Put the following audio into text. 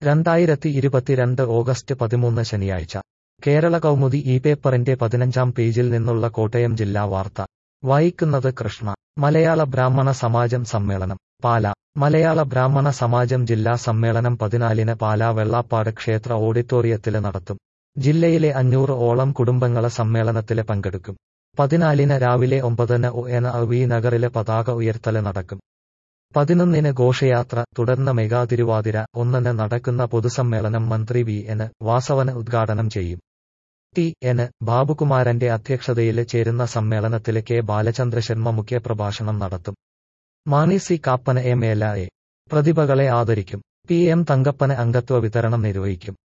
രണ്ടായിരത്തി ഇരുപത്തിരണ്ട് ഓഗസ്റ്റ് പതിമൂന്ന് ശനിയാഴ്ച കേരള കൗമുദി ഈ പേപ്പറിന്റെ പതിനഞ്ചാം പേജിൽ നിന്നുള്ള കോട്ടയം ജില്ലാ വാർത്ത വായിക്കുന്നത് കൃഷ്ണ മലയാള ബ്രാഹ്മണ സമാജം സമ്മേളനം പാല മലയാള ബ്രാഹ്മണ സമാജം ജില്ലാ സമ്മേളനം പതിനാലിന് പാലാ വെള്ളാപ്പാട് ക്ഷേത്ര ഓഡിറ്റോറിയത്തില് നടത്തും ജില്ലയിലെ അഞ്ഞൂറ് ഓളം കുടുംബങ്ങള് സമ്മേളനത്തില് പങ്കെടുക്കും പതിനാലിന് രാവിലെ ഒമ്പതിന് ഒ എൻ വി നഗറില് പതാക ഉയർത്തല് നടക്കും പതിനൊന്നിന് ഘോഷയാത്ര തുടർന്ന് മെഗാ തിരുവാതിര ഒന്നിന് നടക്കുന്ന പൊതുസമ്മേളനം മന്ത്രി വി എൻ വാസവന് ഉദ്ഘാടനം ചെയ്യും ടി എൻ ബാബുകുമാരന്റെ അധ്യക്ഷതയില് ചേരുന്ന സമ്മേളനത്തില് കെ ബാലചന്ദ്ര ശർമ്മ മുഖ്യപ്രഭാഷണം നടത്തും മാണി സി കാപ്പന് എം എൽ എ പ്രതിഭകളെ ആദരിക്കും പി എം തങ്കപ്പന് അംഗത്വ വിതരണം നിർവഹിക്കും